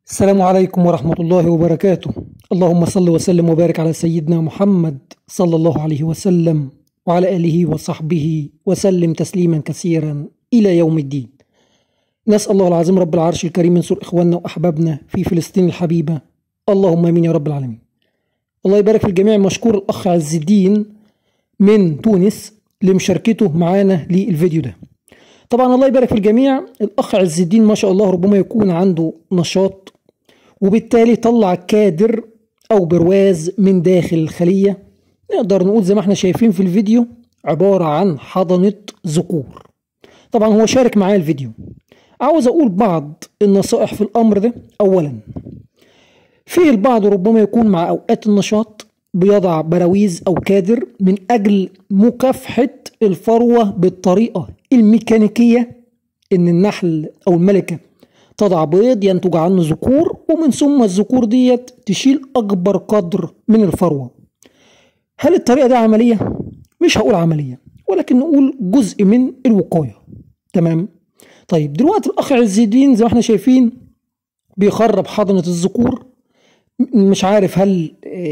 السلام عليكم ورحمة الله وبركاته اللهم صل وسلم وبارك على سيدنا محمد صلى الله عليه وسلم وعلى آله وصحبه وسلم تسليما كثيرا إلى يوم الدين نسأل الله العظيم رب العرش الكريم من سوء إخواننا وأحبابنا في فلسطين الحبيبة اللهم آمين يا رب العالمين الله يبارك في الجميع مشكور الأخ عز الدين من تونس لمشاركته معانا للفيديو ده طبعا الله يبارك في الجميع الأخ عز الدين ما شاء الله ربما يكون عنده نشاط وبالتالي طلع كادر أو برواز من داخل الخلية نقدر نقول زي ما احنا شايفين في الفيديو عبارة عن حضنة ذكور طبعا هو شارك معايا الفيديو عاوز أقول بعض النصائح في الأمر ده أولا فيه البعض ربما يكون مع أوقات النشاط بيضع براويز أو كادر من أجل مكافحة الفروة بالطريقة الميكانيكية إن النحل أو الملكة تضع بيض ينتج عنه ذكور ومن ثم الذكور ديت تشيل أكبر قدر من الفروة هل الطريقة دي عملية؟ مش هقول عملية ولكن نقول جزء من الوقاية تمام؟ طيب دلوقتي الأخ عز الدين زي ما احنا شايفين بيخرب حضنة الذكور مش عارف هل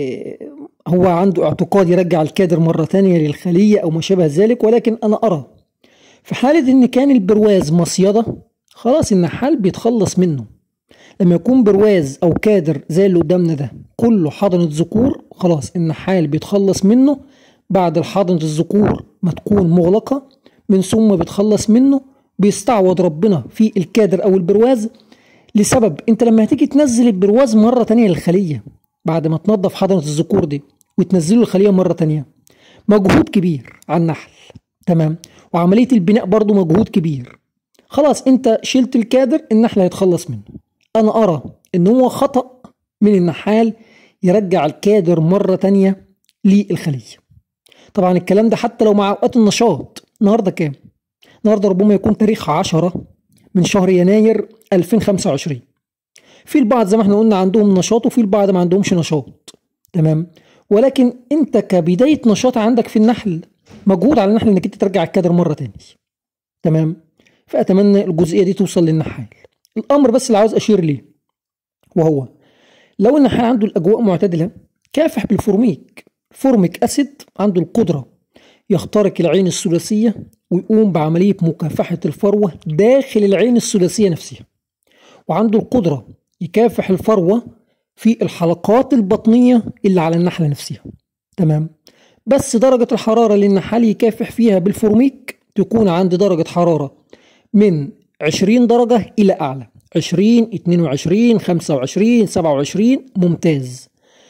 هو عنده اعتقاد يرجع الكادر مرة تانية للخلية أو ما شابه ذلك ولكن أنا أرى في حالة إن كان البرواز مصيدة خلاص النحال بيتخلص منه لما يكون برواز أو كادر زي اللي قدامنا ده كله حضنة ذكور خلاص النحال بيتخلص منه بعد الحضنة الذكور ما تكون مغلقة من ثم بيتخلص منه بيستعوض ربنا في الكادر أو البرواز لسبب انت لما هتيجي تنزل البرواز مرة تانية للخلية بعد ما تنظف حضنة الذكور دي وتنزله الخلية مرة تانية مجهود كبير على النحل تمام وعملية البناء برضو مجهود كبير خلاص انت شلت الكادر النحل هيتخلص منه انا ارى ان هو خطأ من النحال يرجع الكادر مرة تانية للخلية طبعا الكلام ده حتى لو مع اوقات النشاط النهارده كام النهارده ربما يكون تاريخ عشرة من شهر يناير 2025 في البعض زي ما احنا قلنا عندهم نشاط وفي البعض ما عندهمش نشاط تمام ولكن انت كبدايه نشاط عندك في النحل مجهود على النحل انك انت ترجع الكادر مره تاني تمام فاتمنى الجزئيه دي توصل للنحال الامر بس اللي عاوز اشير ليه وهو لو النحال عنده الاجواء معتدله كافح بالفورميك فورميك اسيد عنده القدره يخترق العين الثلاثيه ويقوم بعمليه مكافحه الفروه داخل العين الثلاثيه نفسها وعنده القدره يكافح الفروه في الحلقات البطنيه اللي على النحله نفسها تمام بس درجه الحراره اللي النحال يكافح فيها بالفورميك تكون عند درجه حراره من 20 درجه الى اعلى 20 22 25 27 ممتاز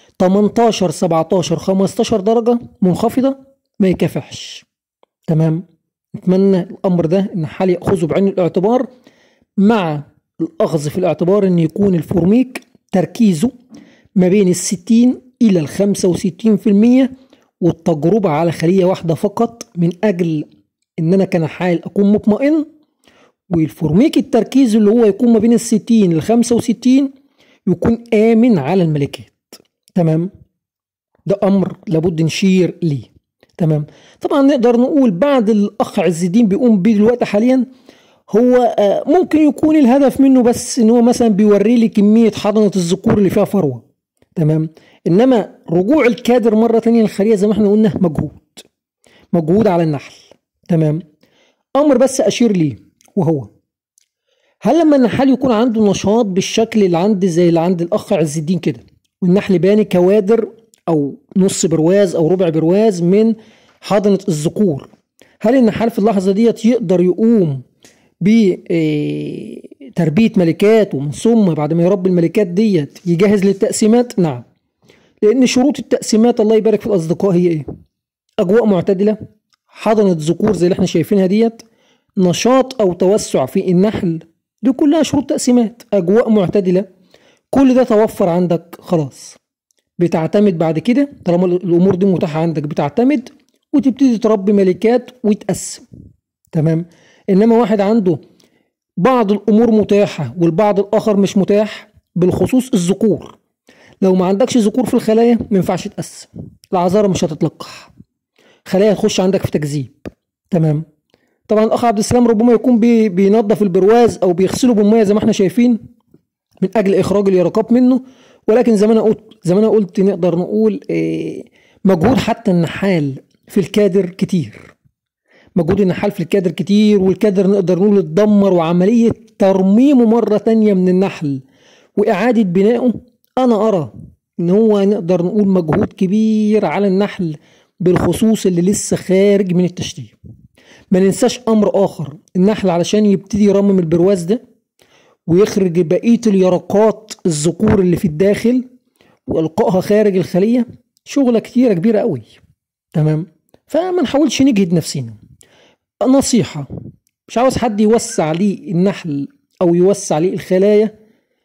18 17 15 درجه منخفضه ما يكافحش تمام نتمنى الامر ده النحال ياخذه بعين الاعتبار مع الاخذ في الاعتبار ان يكون الفورميك تركيزه ما بين الستين الى الخمسة وستين في المية والتجربة على خلية واحدة فقط من اجل ان انا كنحال اكون مطمئن والفورميك التركيز اللي هو يكون ما بين الستين للخمسة وستين يكون امن على الملكات تمام ده امر لابد نشير ليه تمام طبعا نقدر نقول بعد الاخ عز الدين بيقوم بيه دلوقتي حاليا هو ممكن يكون الهدف منه بس ان هو مثلا بيوري لي كميه حضنه الذكور اللي فيها فروه تمام انما رجوع الكادر مره تانية للخليه زي ما احنا قلنا مجهود مجهود على النحل تمام امر بس اشير ليه وهو هل لما النحال يكون عنده نشاط بالشكل اللي عند زي اللي عند الاخ عز الدين كده والنحل باني كوادر او نص برواز او ربع برواز من حضنه الذكور هل النحال في اللحظه ديت يقدر يقوم بتربيه ملكات ومن ثم بعد ما يربي الملكات ديت يجهز للتقسيمات نعم لان شروط التقسيمات الله يبارك في الاصدقاء هي ايه اجواء معتدله حضنه ذكور زي اللي احنا شايفينها ديت نشاط او توسع في النحل دي كلها شروط تقسيمات اجواء معتدله كل ده توفر عندك خلاص بتعتمد بعد كده طالما الامور دي متاحه عندك بتعتمد وتبتدي تربي ملكات وتقسم تمام انما واحد عنده بعض الامور متاحه والبعض الاخر مش متاح بالخصوص الذكور لو ما عندكش ذكور في الخلايا ما ينفعش تقسم العذاره مش هتتلقح خلايا تخش عندك في تكذيب تمام طبعا الاخ عبد السلام ربما يكون بي بينظف البرواز او بيغسله بميه زي ما احنا شايفين من اجل اخراج اليرقات منه ولكن زي ما انا قلت زي ما انا قلت نقدر نقول آه، مجهود حتى النحال في الكادر كتير مجهود النحال في الكادر كتير والكادر نقدر نقول اتدمر وعملية ترميمه مرة تانية من النحل وإعادة بنائه أنا أرى إن هو نقدر نقول مجهود كبير على النحل بالخصوص اللي لسه خارج من التشتيت ما ننساش أمر آخر النحل علشان يبتدي يرمم البرواز ده ويخرج بقية اليرقات الذكور اللي في الداخل وإلقائها خارج الخلية شغلة كتيرة كبيرة قوي تمام فما نحاولش نجهد نفسنا نصيحة مش عاوز حد يوسع لي النحل أو يوسع لي الخلايا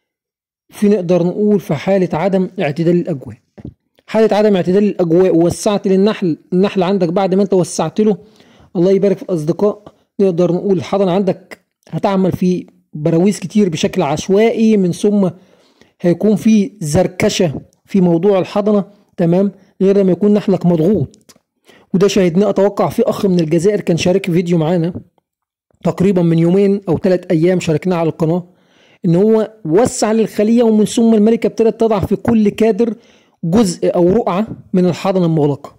في نقدر نقول في حالة عدم اعتدال الأجواء حالة عدم اعتدال الأجواء ووسعت للنحل النحل عندك بعد ما أنت وسعت له الله يبارك في الأصدقاء نقدر نقول الحضنة عندك هتعمل في براويز كتير بشكل عشوائي من ثم هيكون في زركشة في موضوع الحضنة تمام غير لما يكون نحلك مضغوط وده شاهدناه اتوقع في اخ من الجزائر كان شارك في فيديو معانا تقريبا من يومين او ثلاث ايام شاركناه على القناه ان هو وسع للخليه ومن ثم الملكه ابتدت تضع في كل كادر جزء او رقعه من الحضنه المغلقه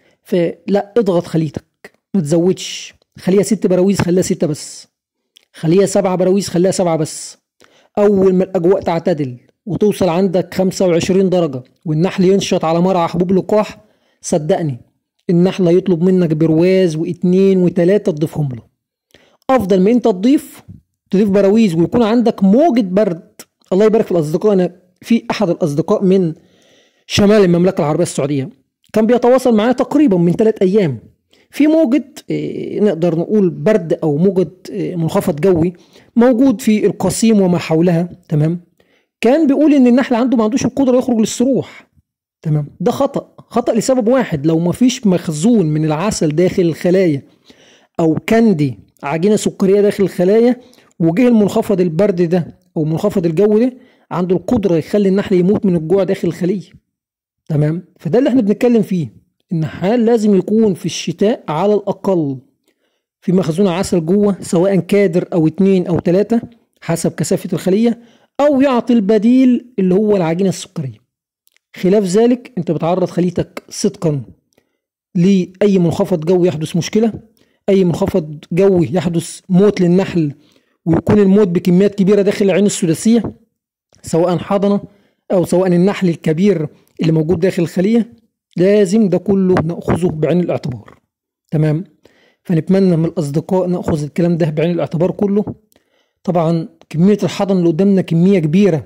فلا اضغط خليتك ما تزودش خليها ست براويز خليها ستة بس خليها سبعة براويز خليها سبعة بس أول ما الأجواء تعتدل وتوصل عندك 25 درجة والنحل ينشط على مرعى حبوب لقاح صدقني النحل هيطلب منك برواز واثنين وثلاثة تضيفهم له أفضل ما أنت تضيف تضيف براويز ويكون عندك موجة برد الله يبارك في الأصدقاء أنا في أحد الأصدقاء من شمال المملكة العربية السعودية كان بيتواصل معايا تقريبا من ثلاث أيام في موجة آه، نقدر نقول برد أو موجة آه، منخفض جوي موجود في القصيم وما حولها تمام كان بيقول ان النحل عنده ما عندوش القدره يخرج للسروح تمام ده خطا خطا لسبب واحد لو ما فيش مخزون من العسل داخل الخلايا او كاندي عجينه سكريه داخل الخلايا وجه المنخفض البرد ده او منخفض الجو ده عنده القدره يخلي النحل يموت من الجوع داخل الخليه تمام فده اللي احنا بنتكلم فيه النحال لازم يكون في الشتاء على الاقل في مخزون عسل جوه سواء كادر او اتنين او تلاتة حسب كثافة الخلية او يعطي البديل اللي هو العجينة السكرية خلاف ذلك انت بتعرض خليتك صدقا لاي منخفض جوي يحدث مشكلة اي منخفض جوي يحدث موت للنحل ويكون الموت بكميات كبيرة داخل العين السداسية سواء حضنة او سواء النحل الكبير اللي موجود داخل الخلية لازم ده كله نأخذه بعين الاعتبار تمام فنتمنى من الأصدقاء نأخذ الكلام ده بعين الاعتبار كله طبعا كمية الحضن اللي قدامنا كمية كبيرة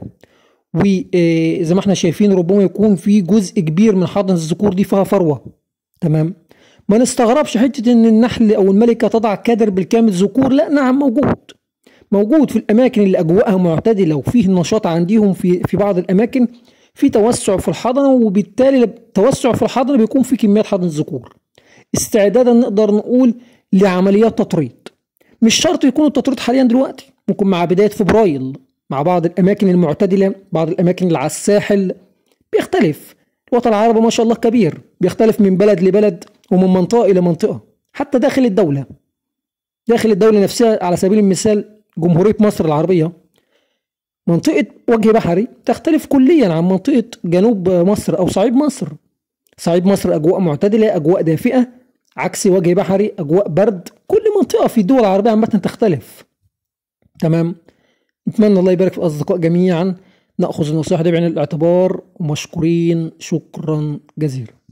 وزي ما احنا شايفين ربما يكون في جزء كبير من حضن الذكور دي فيها فروة تمام ما نستغربش حتة ان النحل او الملكة تضع كادر بالكامل ذكور لا نعم موجود موجود في الاماكن اللي اجواءها معتدلة وفيه نشاط عندهم في في بعض الاماكن في توسع في الحضنة وبالتالي التوسع في الحضنة بيكون في كميات حضن الذكور استعدادا نقدر نقول لعمليات تطريد مش شرط يكون التطريد حاليا دلوقتي ممكن مع بداية فبراير مع بعض الأماكن المعتدلة بعض الأماكن اللي على الساحل بيختلف الوطن العربي ما شاء الله كبير بيختلف من بلد لبلد ومن منطقة إلى منطقة حتى داخل الدولة داخل الدولة نفسها على سبيل المثال جمهورية مصر العربية منطقة وجه بحري تختلف كليا عن منطقة جنوب مصر أو صعيد مصر صعيد مصر أجواء معتدلة أجواء دافئة عكس وجه بحري أجواء برد كل منطقة في الدول العربية عامة تختلف تمام نتمنى الله يبارك في الأصدقاء جميعا نأخذ النصيحة دي بعين الاعتبار ومشكورين شكرا جزيلا